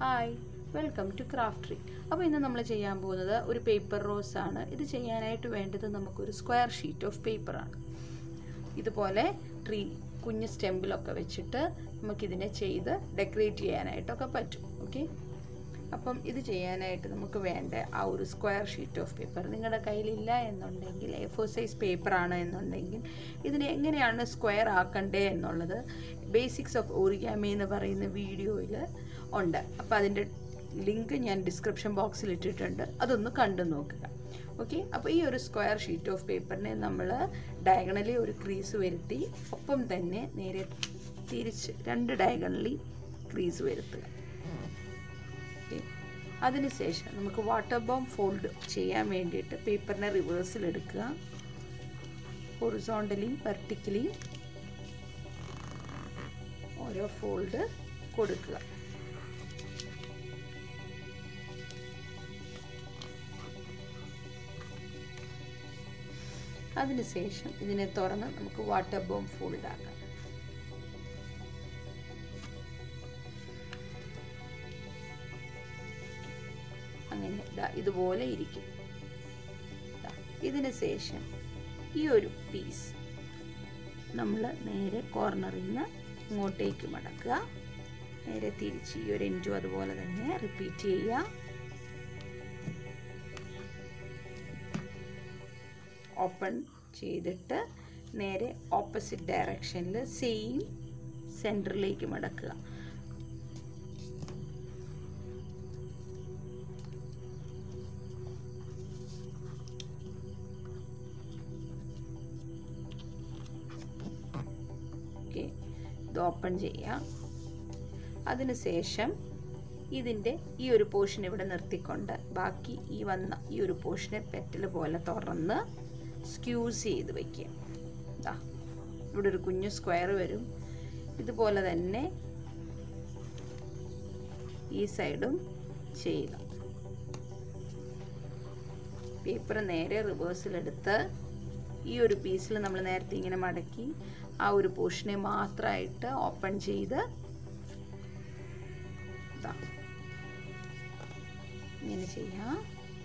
hi welcome to craft tree അപ്പോൾ ഇന്ന് നമ്മൾ ചെയ്യാൻ പോകുന്നത് ഒരു പേപ്പർ റോസ് ആണ് ഇത് ചെയ്യാനായിട്ട് വേണ്ടത് നമുക്കൊരു സ്ക്വയർ ഷീറ്റ് ഓഫ് പേപ്പറാണ് ഇതുപോലെ ട്രീ കുഞ്ഞ് സ്റ്റെമ്പിലൊക്കെ വെച്ചിട്ട് നമുക്കിതിനെ ചെയ്ത് ഡെക്കറേറ്റ് ചെയ്യാനായിട്ടൊക്കെ പറ്റും ഓക്കെ അപ്പം ഇത് ചെയ്യാനായിട്ട് നമുക്ക് വേണ്ട ആ ഒരു സ്ക്വയർ ഷീറ്റ് ഓഫ് പേപ്പർ നിങ്ങളുടെ കയ്യിലില്ല എന്നുണ്ടെങ്കിൽ എ ഫോർ സൈസ് പേപ്പറാണ് എന്നുണ്ടെങ്കിൽ ഇതിനെ എങ്ങനെയാണ് സ്ക്വയർ ആക്കണ്ടേ എന്നുള്ളത് ബേസിക്സ് ഓഫ് ഓറിഗാമി എന്ന് പറയുന്ന വീഡിയോയിൽ ഉണ്ട് അപ്പോൾ അതിൻ്റെ ലിങ്ക് ഞാൻ ഡിസ്ക്രിപ്ഷൻ ബോക്സിൽ ഇട്ടിട്ടുണ്ട് അതൊന്ന് കണ്ടു നോക്കുക ഓക്കെ അപ്പോൾ ഈ ഒരു സ്ക്വയർ ഷീറ്റ് ഓഫ് പേപ്പറിനെ നമ്മൾ ഡയഗണലി ഒരു ക്രീസ് വരുത്തി ഒപ്പം തന്നെ നേരെ തിരിച്ച് രണ്ട് ഡയഗണലി ക്രീസ് വരുത്തുക ഓക്കെ അതിനുശേഷം നമുക്ക് വാട്ടർ ബോം ഫോൾഡ് ചെയ്യാൻ വേണ്ടിയിട്ട് പേപ്പറിനെ റിവേഴ്സിൽ എടുക്കുക ഹൊറിസോണ്ടലി വെർട്ടിക്കലി ഓരോ ഫോൾഡ് കൊടുക്കുക അതിനുശേഷം ഇതിനെ തുറന്ന് നമുക്ക് വാട്ടർ ബോം ഫോൾഡ് ആക്കാം അങ്ങനെ ദാ ഇതുപോലെ ഇരിക്കും ദാ ഇതിന് ശേഷം ഈ ഒരു പീസ് നമ്മൾ നേരെ കോർണറിൽ നിന്ന് ഇങ്ങോട്ടേക്ക് മടക്കുക നേരെ തിരിച്ച് ഈ ഒരു എൻഡും അതുപോലെ തന്നെ റിപ്പീറ്റ് ചെയ്യുക ഓപ്പൺ ചെയ്തിട്ട് നേരെ ഓപ്പോസിറ്റ് ഡയറക്ഷനിൽ സെയിം സെൻറ്ററിലേക്ക് മടക്കുക ഓക്കെ ഇത് ഓപ്പൺ ചെയ്യാം അതിനുശേഷം ഇതിൻ്റെ ഈ ഒരു പോർഷൻ ഇവിടെ നിർത്തിക്കൊണ്ട് ബാക്കി ഈ വന്ന ഈ ഒരു പോർഷനെ പെറ്റൽ പോലെ തുറന്ന് സ്ക്യൂസ് ചെയ്ത് വയ്ക്കുക ഇതാ ഇവിടെ ഒരു കുഞ്ഞു സ്ക്വയർ വരും ഇതുപോലെ തന്നെ ഈ സൈഡും ചെയ്യുക പേപ്പർ നേരെ റിവേഴ്സിലെടുത്ത് ഈ ഒരു പീസിൽ നമ്മൾ നേരത്തെ ഇങ്ങനെ മടക്കി ആ ഒരു പോർഷനെ മാത്രമായിട്ട് ഓപ്പൺ ചെയ്ത് ഇതാ ഇങ്ങനെ ചെയ്യാം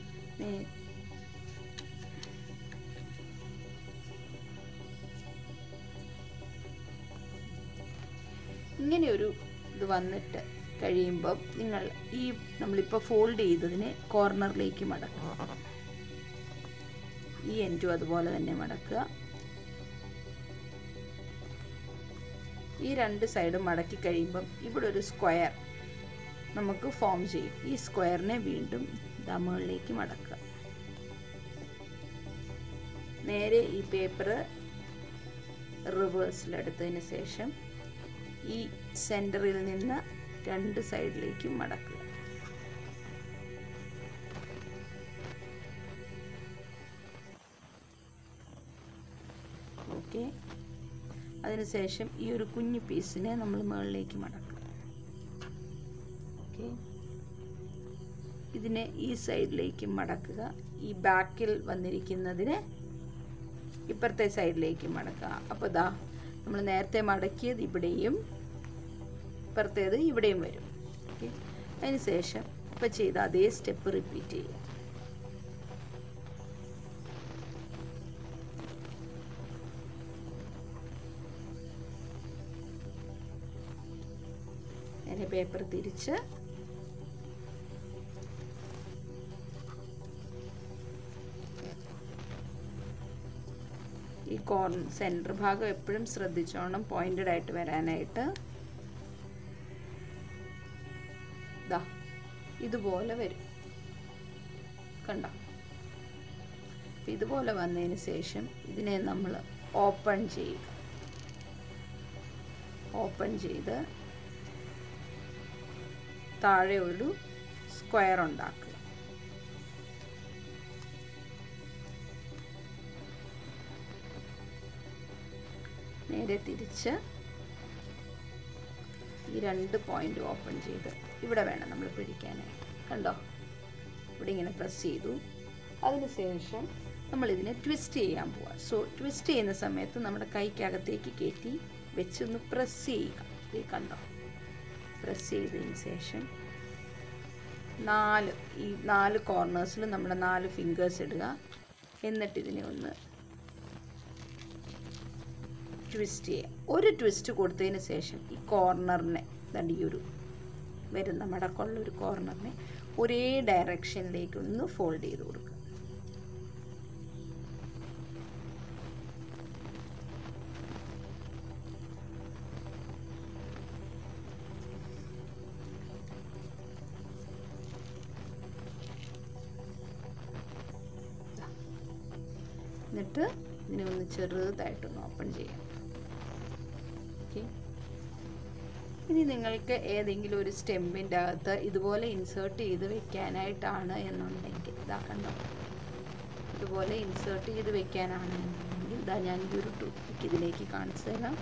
ഇങ്ങനെ ഒരു ഇത് വന്നിട്ട് കഴിയുമ്പം നിങ്ങൾ ഈ നമ്മളിപ്പോൾ ഫോൾഡ് ചെയ്തതിനെ കോർണറിലേക്ക് മടക്കുക ഈ എൻഡും അതുപോലെ തന്നെ മടക്കുക ഈ രണ്ട് സൈഡും മടക്കി കഴിയുമ്പം ഇവിടെ ഒരു സ്ക്വയർ നമുക്ക് ഫോം ചെയ്യും ഈ സ്ക്വയറിനെ വീണ്ടും ദമുകളിലേക്ക് മടക്കുക നേരെ ഈ പേപ്പർ റിവേഴ്സിലെടുത്തതിന് ശേഷം ഈ സെൻറ്ററിൽ നിന്ന് രണ്ട് സൈഡിലേക്കും മടക്കുക ഓക്കെ അതിനുശേഷം ഈ ഒരു കുഞ്ഞു പീസിനെ നമ്മൾ മുകളിലേക്ക് മടക്കുക ഓക്കെ ഇതിനെ ഈ സൈഡിലേക്ക് മടക്കുക ഈ ബാക്കിൽ വന്നിരിക്കുന്നതിനെ ഇപ്പുറത്തെ സൈഡിലേക്ക് മടക്കുക അപ്പോൾ ഇതാ നമ്മൾ നേരത്തെ മടക്കിയത് ഇവിടെയും ഇപ്പുറത്തേത് ഇവിടെയും വരും ഓക്കെ അതിന് ശേഷം ഇപ്പോൾ ചെയ്ത അതേ സ്റ്റെപ്പ് റിപ്പീറ്റ് ചെയ്യുക നേരെ പേപ്പർ തിരിച്ച് ഈ കോൺ സെൻറ്റർ ഭാഗം എപ്പോഴും ശ്രദ്ധിച്ചോണം പോയിന്റഡ് ആയിട്ട് വരാനായിട്ട് ദാ ഇതുപോലെ വരും കണ്ടോ ഇതുപോലെ വന്നതിന് ശേഷം ഇതിനെ നമ്മൾ ഓപ്പൺ ചെയ്യുക ഓപ്പൺ ചെയ്ത് താഴെ ഒരു സ്ക്വയർ ഉണ്ടാക്കുക നേരെ തിരിച്ച് ഈ രണ്ട് പോയിന്റ് ഓപ്പൺ ചെയ്ത് ഇവിടെ വേണം നമ്മൾ പിടിക്കാനായിട്ട് കണ്ടോ ഇവിടെ ഇങ്ങനെ പ്രസ് ചെയ്തു അതിനുശേഷം നമ്മളിതിനെ ട്വിസ്റ്റ് ചെയ്യാൻ പോവാം സോ ട്വിസ്റ്റ് ചെയ്യുന്ന സമയത്ത് നമ്മുടെ കൈക്കകത്തേക്ക് കയറ്റി വെച്ചൊന്ന് പ്രസ് ചെയ്യുക ഇത് കണ്ടോ പ്രസ് ചെയ്തതിന് ശേഷം നാല് ഈ നാല് കോർണേഴ്സിൽ നമ്മുടെ നാല് ഫിംഗേഴ്സ് ഇടുക എന്നിട്ട് ഇതിനെ ഒന്ന് ട്വിസ്റ്റ് ചെയ്യുക ഒരു ട്വിസ്റ്റ് കൊടുത്തതിന് ശേഷം ഈ കോർണറിനെ ദണ്ട് ഈ ഒരു വരുന്ന മടക്കമുള്ള ഒരു കോർണറിനെ ഒരേ ഡയറക്ഷനിലേക്ക് ഒന്ന് ഫോൾഡ് ചെയ്ത് കൊടുക്കുക എന്നിട്ട് ഇതിനെ ഒന്ന് ചെറുതായിട്ടൊന്ന് ഓപ്പൺ ചെയ്യാം ഓക്കെ ഇനി നിങ്ങൾക്ക് ഏതെങ്കിലും ഒരു സ്റ്റെമ്പിൻ്റെ അകത്ത് ഇതുപോലെ ഇൻസേർട്ട് ചെയ്ത് വെക്കാനായിട്ടാണ് എന്നുണ്ടെങ്കിൽ ഇതാ കണ്ടോ ഇതുപോലെ ഇൻസേർട്ട് ചെയ്ത് വെക്കാനാണ് എന്നുണ്ടെങ്കിൽ ഇതാ ഞാൻ ഈ ഒരു ടൂത്ത് ഇതിലേക്ക് കാണിച്ചു തരാം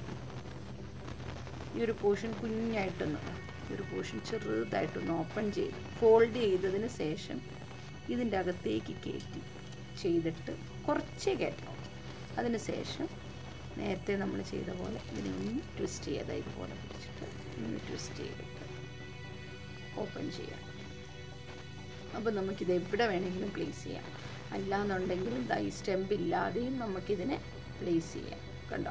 ഈ ഒരു പോർഷൻ കുഞ്ഞായിട്ടൊന്ന് ഈ ഒരു പോർഷൻ ചെറുതായിട്ടൊന്ന് ഓപ്പൺ ചെയ്ത് ഫോൾഡ് ചെയ്തതിന് ശേഷം ഇതിൻ്റെ അകത്തേക്ക് കയറ്റി ചെയ്തിട്ട് കുറച്ചേ കയറ്റണം അതിന് ശേഷം നേരത്തെ നമ്മൾ ചെയ്ത പോലെ ഇതിനെ ഒന്ന് ട്വിസ്റ്റ് ചെയ്ത് ഇതുപോലെ പിടിച്ചിട്ട് ഒന്ന് ട്വിസ്റ്റ് ചെയ്തിട്ട് ഓപ്പൺ ചെയ്യാം അപ്പോൾ നമുക്കിത് എവിടെ വേണമെങ്കിലും പ്ലേസ് ചെയ്യാം അല്ലാന്നുണ്ടെങ്കിലും ദാ ഈ സ്റ്റെമ്പ് ഇല്ലാതെയും നമുക്കിതിനെ പ്ലേസ് ചെയ്യാം കണ്ടോ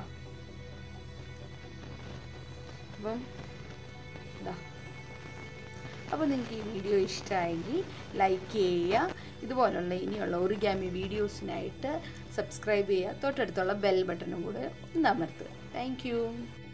അപ്പം ഇതാ അപ്പോൾ നിങ്ങൾക്ക് ഈ വീഡിയോ ഇഷ്ടമായെങ്കിൽ ലൈക്ക് ചെയ്യുക ഇതുപോലുള്ള ഇനിയുള്ള ഒറിഗാമി വീഡിയോസിനായിട്ട് സബ്സ്ക്രൈബ് ചെയ്യുക തൊട്ടടുത്തുള്ള ബെൽ ബട്ടണും കൂടെ ഒന്ന് അമർത്തുക താങ്ക്